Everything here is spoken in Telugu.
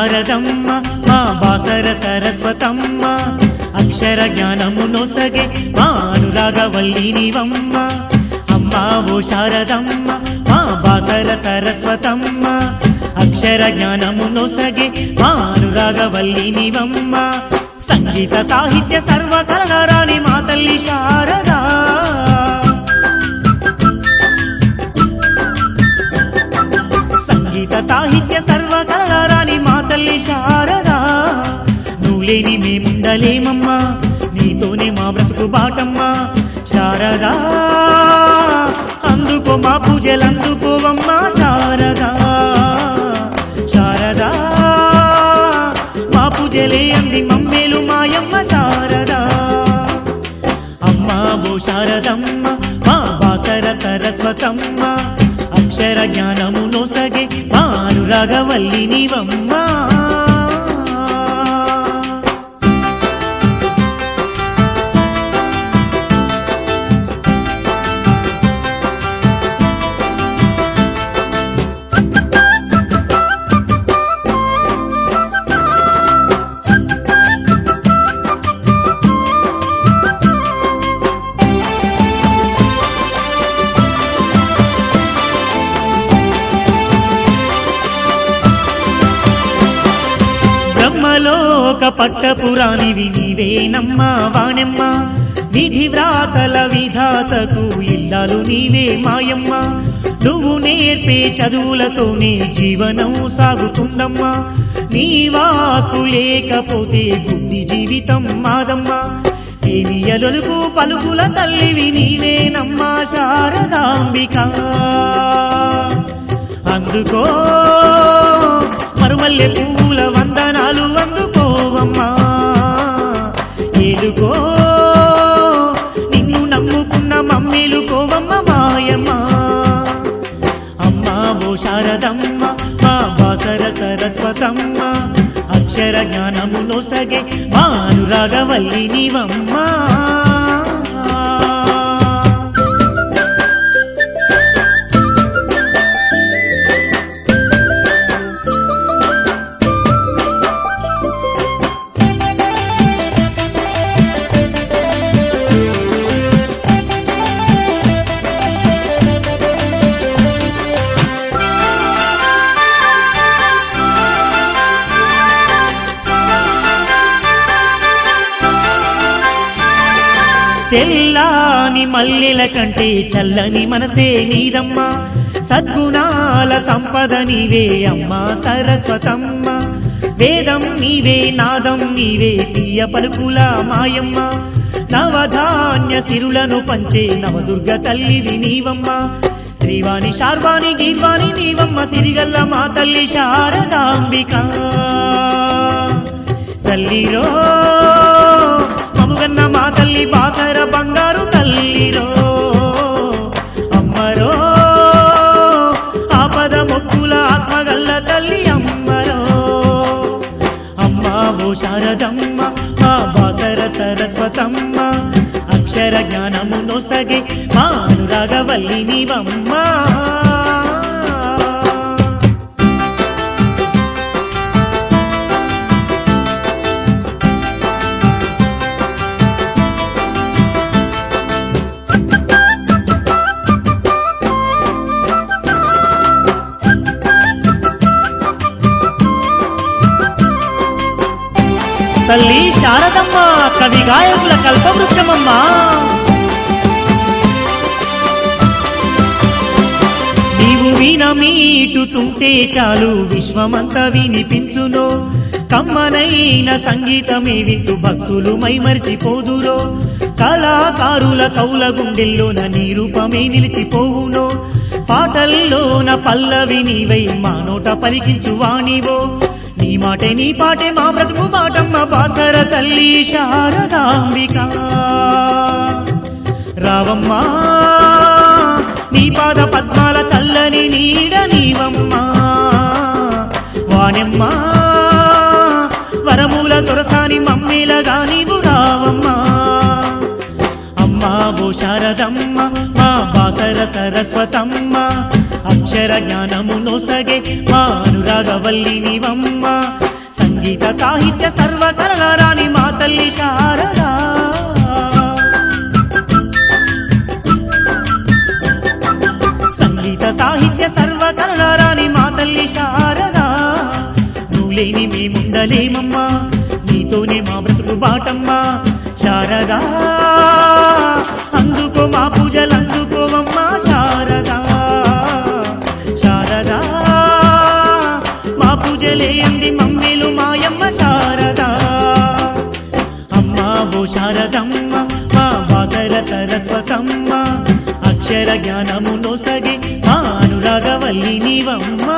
శారదమ్మ మా బాసర సరస్వతమ్మ అక్షర జ్ఞానము నొసగే మా అనురాగవల్లి నీవమ్మ అమ్మా ఓ శారదమ్మ మా బాసర సరస్వతమ్మ అక్షర జ్ఞానము నొసగే మా అనురాగవల్లి నీవమ్మ సంగీత సాహిత్య సర్వకళరాని మా తల్లి శారదా సంగీత సాహిత్య సర్వకళరాని మా తల్లి శారదా నువ్వు లేని మేముండలేమమ్మా నీతోనే మా బ్రతుకు బాటమ్మా శారదా అందుకో మా పూజలందుకోవమ్మా శారదా శారదా మా పూజలే అంది మమ్మేలు మాయమ్మ శారదా అమ్మా ఓ శారదమ్మ మా బాసర సరస్వతమ్మ అక్షర జ్ఞానము నొసగే మా అనురాగవల్లి నీవమ్మా బ్రహ్మలోక పట్టపురాణివి నీవేనమ్మా వాణెమ్మ విధి వ్రాతల విధాతకు ఇల్లాలు నీవే మాయమ్మ నువ్వు నేర్పే చదువులతోనే జీవనం సాగుతుందమ్మా నీ వాకు లేకపోతే గుడ్డి జీవితం మాదమ్మా తేనియలొలుకు పలుకుల తల్లివి నీవేనమ్మా శారదాంబిక అందుకో మరుమల్లె పువ్వుల వందనాలు అందుకోవమ్మా ఏలుకో నిన్ను నమ్ముకున్న మమ్మీలుకోవమ్మ మాయమ్మ అమ్మా ఓ శారదమ్మ మా బాసర సరస్వతమ్మ అక్షర జ్ఞానము నొసగే మా అనురాగవల్లి నీవమ్మా తెల్లాని మల్లెల కంటే చల్లని మనసే నీదమ్మా సద్గుణాల సంపద నీవే అమ్మా సరస్వతమ్మ వేదం నీవే నాదం నీవే తీయ పలుకుల మాయమ్మ నవధాన్య సిరులను పంచే నవదుర్గ తల్లివి నీవమ్మ శ్రీవాణి శార్వాణి గీర్వాణి నీవమ్మ సిరిగల్ల మా తల్లి శారదాంబిక తల్లిరో మముగన్న మా తల్లి బాసర బంగారు తల్లిరో అమ్మరో ఆపద మొక్కుల ఆత్మగల్ల తల్లి అమ్మరో అమ్మా ఓ శారదమ్మ మా బాసర సరస్వతమ్మ అక్షర జ్ఞానము నొసగే మా అనురాగవల్లి నీవమ్మా తల్లి శారదమ్మ కవి గాయకుల కల్పవృక్షమమ్మా నీవు వినమీటుతుంటే చాలు విశ్వమంతా వినిపించును కమ్మనైన సంగీతమే వింటూ భక్తులు మైమరిచిపోదురో కళాకారుల కౌల గుండెల్లోన నీ రూపమే నిలిచిపోవునో పాటల్లోన పల్లవి నీవై మా నోట పలికించు వాణివో నీ మాటే నీ పాటే మా బ్రతుకు మాటమ్మ బాసర తల్లి శారదాంబిక రావమ్మా నీ పాద పద్మాల చల్లని నీడ నీవమ్మా వాణెమ్మా వరమూల తొరసాని మమ్మీలగా నీవు రావమ్మా అమ్మా ఓ శారదమ్మ మా బాసర సరస్వతమ్మ అక్షర జ్ఞానము నొసగే మా అనురాగవల్లి నీవమ్మ సాహిత్య సర్వకళల రాణి మా తల్లి శారదా సంగీత సాహిత్య సర్వకళల రాణి మా తల్లి శారదా నువ్వు లేని మేముండలేమమ్మా నీతోనే మా బ్రతుకు బాటమ్మా శారదా అందుకో మా పూజలు అందుకోవమ్మా శారదా శారదా మా పూజలే అంది మమ్మీలు మాయమ్మ శారదా అమ్మా ఓ శారదమ్మ మా బాసర సరస్వతమ్మ అక్షర జ్ఞానము నొసగి మా అనురాగవల్లి నీవమ్మ